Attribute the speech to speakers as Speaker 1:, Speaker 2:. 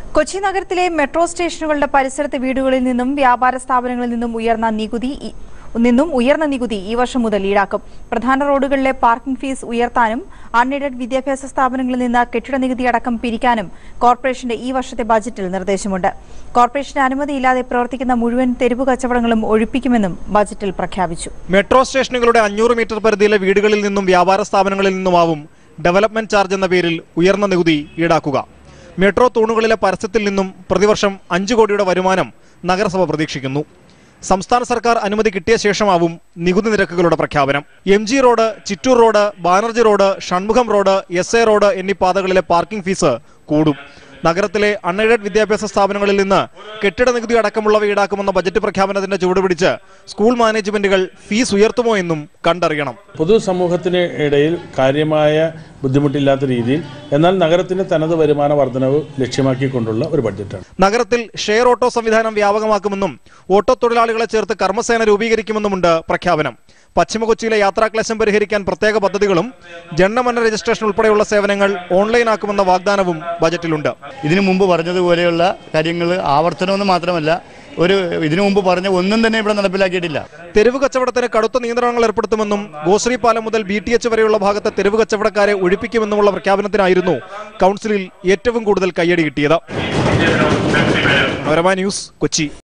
Speaker 1: കൊച്ചി നഗരത്തിലെ മെട്രോ സ്റ്റേഷനുകളുടെ പരിസരത്തെ വീടുകളിൽ നിന്നും വ്യാപാര സ്ഥാപനങ്ങളിൽ നിന്നും ഉയർന്ന നികുതി ഈ- നിന്നും ഉയർന്ന നികുതി ഈ വർഷം മുതൽ ഈടാക്കും പ്രധാന റോഡുകളിലെ പാർക്കിംഗ് ഫീസ് ഉയർത്താനും അൺഎയ്ഡഡ് വിദ്യാഭ്യാസ സ്ഥാപനങ്ങളിൽ നിന്ന് കെട്ടിട നികുതി അടക്കം പിരിക്കാനും കോർപ്പറേഷന്റെ ഈ വർഷത്തെ ബജറ്റിൽ നിർദ്ദേശമുണ്ട് കോർപ്പറേഷന്റെ അനുമതിയില്ലാതെ പ്രവർത്തിക്കുന്ന മുഴുവൻ തെരുവ് കച്ചവടങ്ങളും ഒഴിപ്പിക്കുമെന്നും ബജറ്റിൽ പ്രഖ്യാപിച്ചു
Speaker 2: മെട്രോ സ്റ്റേഷനുകളുടെ അഞ്ഞൂറ് മീറ്റർ പരിധിയിലെ വീടുകളിൽ നിന്നും വ്യാപാര സ്ഥാപനങ്ങളിൽ നിന്നുമാവും ഡെവലപ്മെന്റ് ചാർജ് എന്ന പേരിൽ ഉയർന്ന നികുതി ഈടാക്കുക മെട്രോ തൂണുകളിലെ പരസ്യത്തിൽ നിന്നും പ്രതിവർഷം അഞ്ച് കോടിയുടെ വരുമാനം നഗരസഭ പ്രതീക്ഷിക്കുന്നു സംസ്ഥാന സർക്കാർ അനുമതി കിട്ടിയ ശേഷമാവും നികുതി നിരക്കുകളുടെ പ്രഖ്യാപനം M G road Chittoor road Banerjee road Shanmugham road S A road എന്നീ പാതകളിലെ പാർക്കിംഗ് ഫീസ് കൂടും നഗരത്തിലെ അൺഎയ്ഡഡ് വിദ്യാഭ്യാസ സ്ഥാപനങ്ങളിൽ നിന്ന് കെട്ടിട നികുതി അടക്കമുള്ളവ ഈടാക്കുമെന്ന ബജറ്റ് പ്രഖ്യാപനത്തിന്റെ ചുവടുപിടിച്ച് സ്കൂൾ മാനേജ്മെന്റുകൾ ഫീസ് ഉയർത്തുമോ എന്നും കണ്ടറിയണം
Speaker 3: പൊതുസമൂഹത്തിന് ഇടയിൽ കാര്യമായ ബുദ്ധിമുട്ടില്ലാത്ത രീതിയിൽ എന്നാൽ നഗരത്തിന്റെ തനത് വരുമാന വർധനവ് ലക്ഷ്യമാക്കിക്കൊണ്ടുള്ള ഒരു ബഡ്ജറ്റാണ്
Speaker 2: നഗരത്തിൽ ഷെയർ ഓട്ടോ സംവിധാനം വ്യാപകമാക്കുമെന്നും ഓട്ടോ തൊഴിലാളികളെ ചേർത്ത് കർമ്മസേന രൂപീകരിക്കുമെന്നുമുണ്ട് പ്രഖ്യാപനം പശ്ചിമ കൊച്ചിയിലെ യാത്രാക്ലേശം പരിഹരിക്കാൻ പ്രത്യേക പദ്ധതികളും ജനനമന രജിസ്ട്രേഷൻ ഉൾപ്പെടെയുള്ള സേവനങ്ങൾ ഓൺലൈനാക്കുമെന്ന വാഗ്ദാനവും ബജറ്റിലുണ്ട്
Speaker 4: ഇതിനു മുമ്പ് പറഞ്ഞതുപോലെയുള്ള കാര്യങ്ങൾ ആവർത്തനമെന്ന് മാത്രമല്ല ഒരു ഇതിനു മുമ്പ് പറഞ്ഞ ഒന്നും തന്നെ ഇവിടെ നടപ്പിലാക്കിയിട്ടില്ല
Speaker 2: തെരുവ് കച്ചവടത്തിന് കടുത്ത നിയന്ത്രണങ്ങൾ ഏർപ്പെടുത്തുമെന്നും ഗോശ്രീ പാലം മുതൽ ബി ടി എച്ച് വരെയുള്ള ഭാഗത്തെ തെരുവ് കച്ചവടക്കാരെ ഒഴിപ്പിക്കുമെന്നുമുള്ള പ്രഖ്യാപനത്തിനായിരുന്നു കൗൺസിലിൽ ഏറ്റവും കൂടുതൽ കയ്യടി കിട്ടിയത് മനോരമ ന്യൂസ് കൊച്ചി